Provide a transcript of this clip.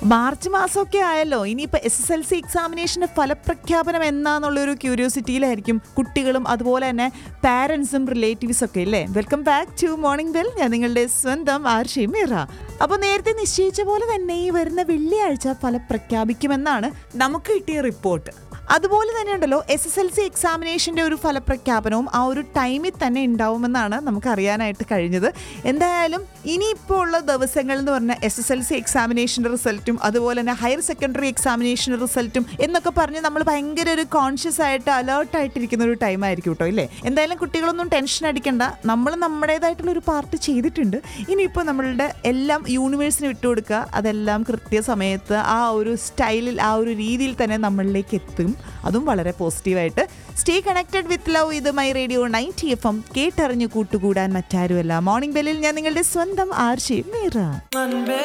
March മാസമൊക്കെ ആയല്ലോ ഇനിയിപ്പോൾ എസ് എസ് എൽ സി എക്സാമിനേഷന്റെ ഫലപ്രഖ്യാപനം എന്നാന്നുള്ളൊരു ക്യൂരിയോസിറ്റിയിലായിരിക്കും കുട്ടികളും അതുപോലെ തന്നെ പാരൻസും റിലേറ്റീവ്സും ഒക്കെ ഇല്ലേ welcome back to morning bell ഞാൻ നിങ്ങളുടെ സ്വന്തം ആർഷി മീറ അപ്പോൾ നേരത്തെ നിശ്ചയിച്ച പോലെ തന്നെ ഈ വരുന്ന വെള്ളിയാഴ്ച ഫലം പ്രഖ്യാപിക്കുമെന്നാണ് നമുക്ക് കിട്ടിയ റിപ്പോർട്ട് അതുപോലെ തന്നെ ഉണ്ടല്ലോ എസ് എസ് എൽ സി എക്സാമിനേഷൻ്റെ ഒരു ഫലപ്രഖ്യാപനവും ആ ഒരു ടൈമിൽ തന്നെ ഉണ്ടാവുമെന്നാണ് നമുക്ക് അറിയാനായിട്ട് കഴിഞ്ഞത് എന്തായാലും ഇനിയിപ്പോൾ ഉള്ള ദിവസങ്ങൾ എന്ന് പറഞ്ഞാൽ എസ് എസ് എൽ സി എക്സാമിനേഷൻ്റെ റിസൾട്ടും അതുപോലെ തന്നെ ഹയർ സെക്കൻഡറി എക്സാമിനേഷൻ റിസൾട്ടും എന്നൊക്കെ പറഞ്ഞ് നമ്മൾ ഭയങ്കര ഒരു കോൺഷ്യസ് ആയിട്ട് അലേർട്ട് ആയിട്ടിരിക്കുന്ന ഒരു ടൈം ആയിരിക്കും കേട്ടോ ഇല്ലേ എന്തായാലും കുട്ടികളൊന്നും ടെൻഷൻ അടിക്കണ്ട നമ്മൾ നമ്മുടേതായിട്ടുള്ള ഒരു പാർട്ട് ചെയ്തിട്ടുണ്ട് ഇനിയിപ്പോൾ നമ്മളുടെ എല്ലാം യൂണിവേഴ്സിന് വിട്ടുകൊടുക്കുക അതെല്ലാം കൃത്യസമയത്ത് ആ ഒരു സ്റ്റൈലിൽ ആ ഒരു രീതിയിൽ തന്നെ നമ്മളിലേക്ക് എത്തും അതും വളരെ പോസിറ്റീവായിട്ട് സ്റ്റേ കണക്റ്റഡ് വിത്ത് ലവ് ഇത് my radio ninety F M കേട്ടറിഞ്ഞ് കൂട്ടുകൂടാൻ മറ്റാരുമല്ല മോർണിംഗ് ബെല്ലിൽ ഞാൻ നിങ്ങളുടെ സ്വന്തം ആർഷി മീറ അൻപേ